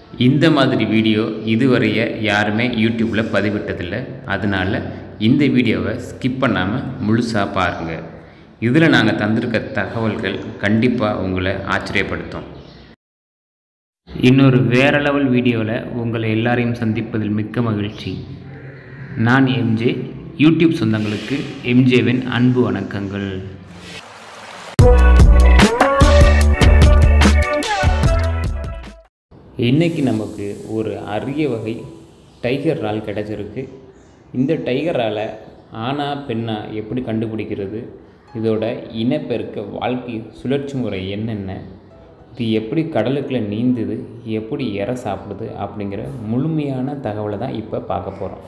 இந்த மாதிரி வீடியோ இதுவரைய யாருமே யூடியூப்பில் பதிவிட்டதில்லை அதனால் இந்த வீடியோவை ஸ்கிப் பண்ணாமல் முழுசாக பாருங்கள் இதில் நாங்கள் தந்திருக்க தகவல்கள் கண்டிப்பாக உங்களை ஆச்சரியப்படுத்தும் இன்னொரு வேற லெவல் வீடியோவில் உங்களை எல்லாரையும் சந்திப்பதில் மிக்க மகிழ்ச்சி நான் எம்ஜே யூடியூப் சொந்தங்களுக்கு எம்ஜேவின் அன்பு வணக்கங்கள் இன்றைக்கி நமக்கு ஒரு அரிய வகை டைகர் இறால் கிடச்சிருக்கு இந்த டைகர் இறாலை ஆணா பெண்ணா எப்படி கண்டுபிடிக்கிறது இதோட இனப்பெருக்க வாழ்க்கை சுழற்சி முறை என்னென்ன இது எப்படி கடலுக்குள்ளே நீந்துது எப்படி இற சாப்பிடுது அப்படிங்கிற முழுமையான தகவலை தான் இப்போ பார்க்க போகிறோம்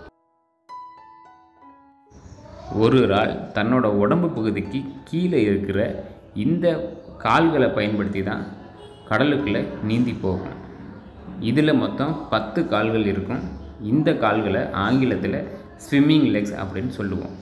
ஒரு இறால் தன்னோட உடம்பு பகுதிக்கு கீழே இருக்கிற இந்த கால்களை பயன்படுத்தி தான் கடலுக்குள்ளே நீந்தி போகும் இதில் மொத்தம் பத்து கால்கள் இருக்கும் இந்த கால்களை ஆங்கிலத்தில் ஸ்விம்மிங் லெக்ஸ் அப்படின்னு சொல்லுவோம்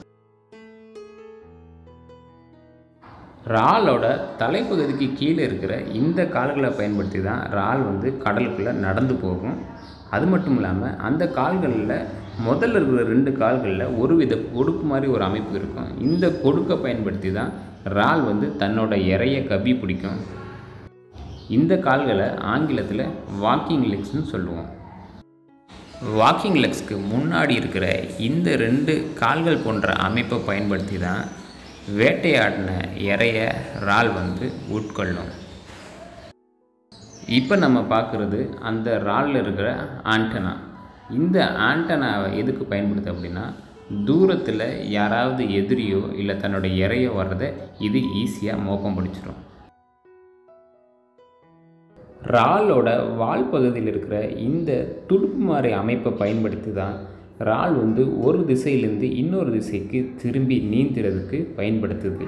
இறாலோட தலைப்பகுதிக்கு கீழே இருக்கிற இந்த கால்களை பயன்படுத்தி தான் இறால் வந்து கடலுக்குள்ளே நடந்து போகும் அது மட்டும் இல்லாமல் அந்த கால்களில் முதல்ல இருக்கிற ரெண்டு கால்களில் ஒரு வித கொடுக்கு மாதிரி ஒரு அமைப்பு இருக்கும் இந்த கொடுக்கை பயன்படுத்தி தான் இறால் வந்து தன்னோட இறைய கவி பிடிக்கும் இந்த கால்களை ஆங்கிலத்தில் வாக்கிங் லெக்ஸ்னு சொல்லுவோம் வாக்கிங் லெக்ஸ்க்கு முன்னாடி இருக்கிற இந்த ரெண்டு கால்கள் போன்ற அமைப்பை பயன்படுத்தி தான் வேட்டையாடின இறைய இறால் வந்து உட்கொள்ளும் இப்போ நம்ம பார்க்குறது அந்த இறாலில் இருக்கிற ஆண்டனா இந்த ஆண்டனாவை எதுக்கு பயன்படுது அப்படின்னா தூரத்தில் யாராவது எதிரியோ இல்லை தன்னோட இறையோ வர்றதை இது ஈஸியாக மோப்பம் பிடிச்சிரும் இறாலோட வால் பகுதியில் இருக்கிற இந்த துடுப்பு மாதிரி அமைப்பை பயன்படுத்தி தான் இறால் வந்து ஒரு திசையிலேருந்து இன்னொரு திசைக்கு திரும்பி நீந்துறதுக்கு பயன்படுத்துது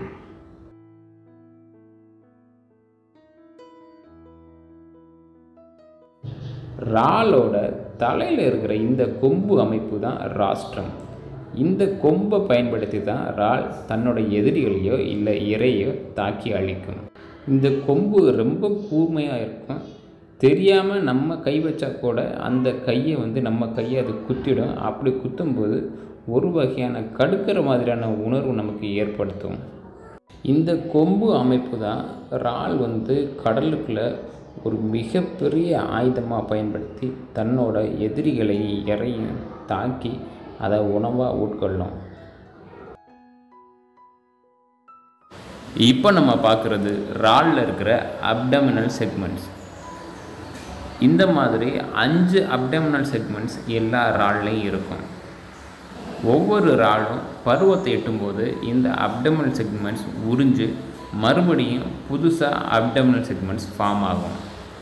இறாலோட தலையில் இருக்கிற இந்த கொம்பு அமைப்பு தான் ராஷ்டிரம் இந்த கொம்பை பயன்படுத்தி தான் இறால் தன்னோட எதிரிகளையோ இல்லை இறையோ தாக்கி அழிக்கும் இந்த கொம்பு ரொம்ப கூர்மையாக இருக்கும் தெரியாமல் நம்ம கை வச்சா கூட அந்த கையை வந்து நம்ம கையை அது குத்திடும் அப்படி குத்தும்போது ஒரு வகையான கடுக்கிற மாதிரியான உணர்வு நமக்கு ஏற்படுத்தும் இந்த கொம்பு அமைப்பு தான் இறால் வந்து கடலுக்குள்ளே ஒரு மிகப்பெரிய ஆயுதமாக பயன்படுத்தி தன்னோட எதிரிகளை இறையும் தாக்கி அதை உணவாக உட்கொள்ளும் இப்போ நம்ம பார்க்குறது இறாலில் இருக்கிற அப்டமினல் செக்மெண்ட்ஸ் இந்த மாதிரி அஞ்சு அப்டமினல் செக்மெண்ட்ஸ் எல்லா இறால்லையும் இருக்கும் ஒவ்வொரு இறாலும் பருவத்தை எட்டும்போது இந்த அப்டமினல் செக்மெண்ட்ஸ் உறிஞ்சு மறுபடியும் புதுசாக அப்டமினல் செக்மெண்ட்ஸ் ஃபார்ம் ஆகும்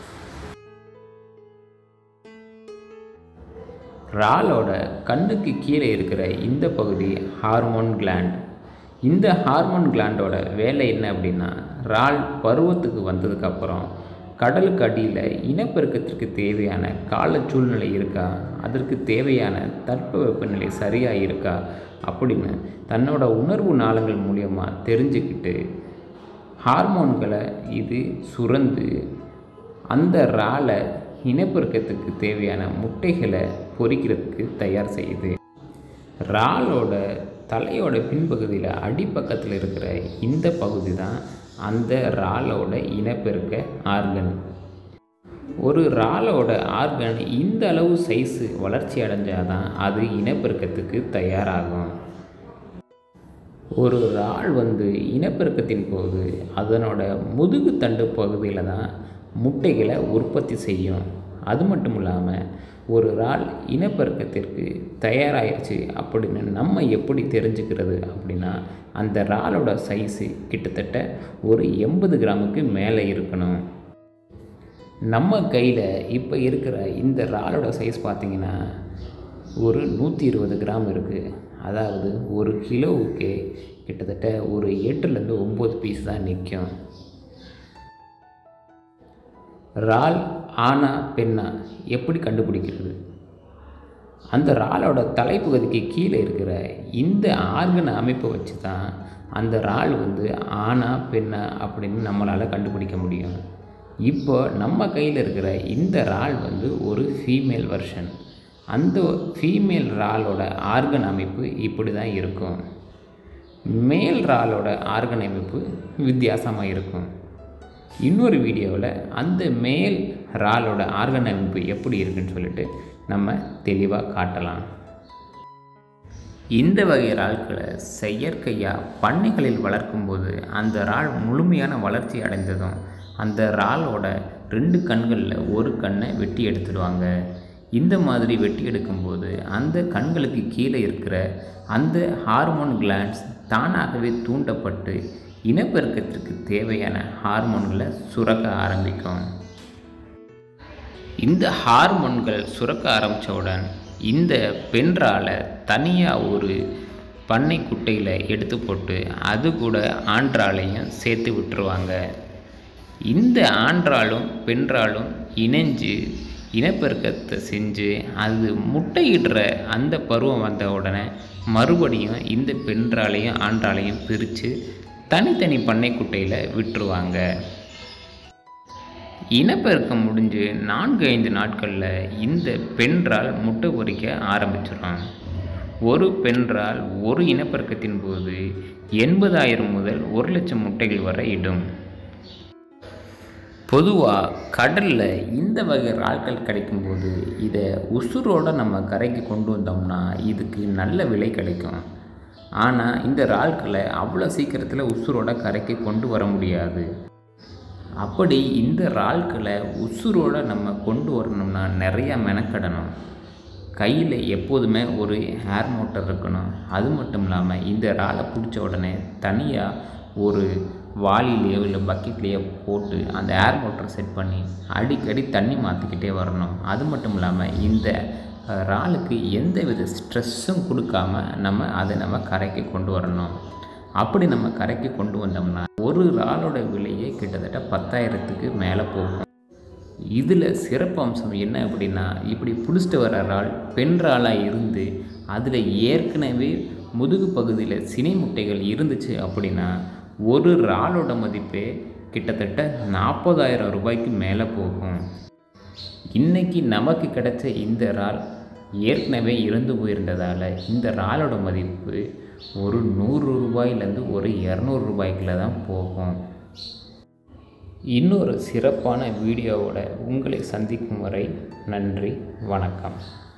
இறாலோட கண்ணுக்கு கீழே இருக்கிற இந்த பகுதி ஹார்மோன் கிளாண்ட் இந்த ஹார்மோன் கிளாண்டோட வேலை என்ன அப்படின்னா இறால் பருவத்துக்கு வந்ததுக்கப்புறம் கடலுக்கு அடியில் இனப்பெருக்கத்திற்கு தேவையான கால சூழ்நிலை இருக்கா அதற்கு தேவையான தட்பவெப்பநிலை சரியாக இருக்கா அப்படின்னு தன்னோட உணர்வு நாளங்கள் மூலியமாக தெரிஞ்சுக்கிட்டு ஹார்மோன்களை இது சுரந்து அந்த இறாலை இனப்பெருக்கத்துக்கு தேவையான முட்டைகளை பொறிக்கிறதுக்கு தயார் செய்யுது இறாலோட தலையோட பின்பகுதியில் அடிப்பக்கத்தில் இருக்கிற இந்த பகுதி தான் அந்த இறாலோட இனப்பெருக்க ஆர்கன் ஒரு இறாலோட ஆர்கன் இந்த அளவு சைஸு வளர்ச்சி அடைஞ்சாதான் அது இனப்பெருக்கத்துக்கு தயாராகும் ஒரு இறால் வந்து இனப்பெருக்கத்தின் போது அதனோட முதுகு தண்டு பகுதியில் தான் முட்டைகளை உற்பத்தி செய்யும் அது மட்டும் இல்லாமல் ஒரு இறால் இனப்பெருக்கத்திற்கு தயாராகிடுச்சு அப்படின்னு நம்ம எப்படி தெரிஞ்சுக்கிறது அப்படின்னா அந்த இறாலோட சைஸு கிட்டத்தட்ட ஒரு எண்பது கிராமுக்கு மேலே இருக்கணும் நம்ம கையில் இப்போ இருக்கிற இந்த இறாலோட சைஸ் பார்த்திங்கன்னா ஒரு நூற்றி இருபது கிராம் இருக்குது அதாவது ஒரு கிலோவுக்கு கிட்டத்தட்ட ஒரு எட்டுலேருந்து ஒம்பது பீஸ் தான் நிற்கும் இறால் ஆணா பெண்ணா எப்படி கண்டுபிடிக்கிறது அந்த இறாலோட தலைப்பகுதிக்கு கீழே இருக்கிற இந்த ஆர்கன் அமைப்பை வச்சு தான் அந்த இறால் வந்து ஆணா பெண்ணா அப்படின்னு நம்மளால் கண்டுபிடிக்க முடியும் இப்போ நம்ம கையில் இருக்கிற இந்த இறால் வந்து ஒரு ஃபீமேல் வெர்ஷன் அந்த ஃபீமேல் இறாலோட ஆர்கன் அமைப்பு இப்படி தான் இருக்கும் மேல் இறாலோட ஆர்கன் அமைப்பு வித்தியாசமாக இருக்கும் இன்னொரு வீடியோவில் அந்த மேல் இறாலோட ஆர்கன் அமைப்பு எப்படி இருக்குன்னு சொல்லிட்டு நம்ம தெளிவாக காட்டலாம் இந்த வகை இறால்களை செயற்கையாக பண்ணைகளில் வளர்க்கும்போது அந்த இறால் முழுமையான வளர்ச்சி அடைந்ததும் அந்த இறாலோட ரெண்டு கண்களில் ஒரு கண்ணை வெட்டி எடுத்துடுவாங்க இந்த மாதிரி வெட்டி எடுக்கும்போது அந்த கண்களுக்கு கீழே இருக்கிற அந்த ஹார்மோன் கிளாண்ட்ஸ் தானாகவே தூண்டப்பட்டு இனப்பெருக்கத்திற்கு தேவையான ஹார்மோன்களை சுரக்க ஆரம்பிக்கும் இந்த ஹார்மோன்கள் சுரக்க ஆரம்பித்தவுடன் இந்த பெண்றால தனியாக ஒரு பண்ணை குட்டையில் எடுத்து போட்டு அது கூட ஆண்ட்ராலையும் சேர்த்து விட்டுருவாங்க இந்த ஆண்ட்ராலும் பெண்றாலும் இணைஞ்சு இனப்பெருக்கத்தை செஞ்சு அது முட்டையிடுற அந்த பருவம் வந்த உடனே மறுபடியும் இந்த பெண்றாலையும் ஆண்ட்ராலையும் பிரித்து தனித்தனி பண்ணை குட்டையில் விட்டுருவாங்க இனப்பெருக்கம் முடிஞ்சு நான்கு ஐந்து நாட்களில் இந்த பெண்றால் முட்டை பொறிக்க ஆரம்பிச்சிடும் ஒரு பெண்றால் ஒரு இனப்பெருக்கத்தின் போது எண்பதாயிரம் முதல் ஒரு லட்சம் முட்டைகள் வரை இடும் பொதுவாக கடலில் இந்த வகை இறால்கள் கிடைக்கும்போது இதை உசுரோடு நம்ம கரைக்கு கொண்டு வந்தோம்னா இதுக்கு நல்ல விலை கிடைக்கும் ஆனால் இந்த இறால்களை அவ்வளோ சீக்கிரத்தில் உசுரோட கரைக்கு கொண்டு வர முடியாது அப்படி இந்த இறால்களை உசுரோட நம்ம கொண்டு வரணும்னா நிறையா மெனக்கடணும் கையில் எப்போதுமே ஒரு ஹேர் மோட்டர் இருக்கணும் அது மட்டும் இல்லாமல் இந்த இறாலை பிடிச்ச உடனே தனியாக ஒரு வாளிலேயோ இல்லை பக்கெட்லேயோ போட்டு அந்த ஏர் மோட்டர் செட் பண்ணி அடிக்கடி தண்ணி மாற்றிக்கிட்டே வரணும் அது மட்டும் இல்லாமல் இந்த இறாலுக்கு எந்த வித ஸ்ட்ரெஸ்ஸும் கொடுக்காம நம்ம அதை நம்ம கரைக்கு கொண்டு வரணும் அப்படி நம்ம கரைக்கு கொண்டு வந்தோம்னா ஒரு இறாலோட விலையே கிட்டத்தட்ட பத்தாயிரத்துக்கு மேலே போகும் இதில் சிறப்பு அம்சம் என்ன அப்படின்னா இப்படி பிடிச்சிட்டு வர இறால் பெண் இறாலாக இருந்து அதில் ஏற்கனவே முதுகு பகுதியில் சினை முட்டைகள் இருந்துச்சு அப்படின்னா ஒரு இறாலோட மதிப்பே கிட்டத்தட்ட நாற்பதாயிரம் ரூபாய்க்கு மேலே போகும் இன்றைக்கி நமக்கு கிடைச்ச இந்த இறால் ஏற்கனவே இறந்து போயிருந்ததால் இந்த இறாலோட மதிப்பு ஒரு நூறு ரூபாயிலேருந்து ஒரு இரநூறு ரூபாய்க்குள்ள தான் போகும் இன்னொரு சிறப்பான வீடியோவோட உங்களை சந்திக்கும் வரை நன்றி வணக்கம்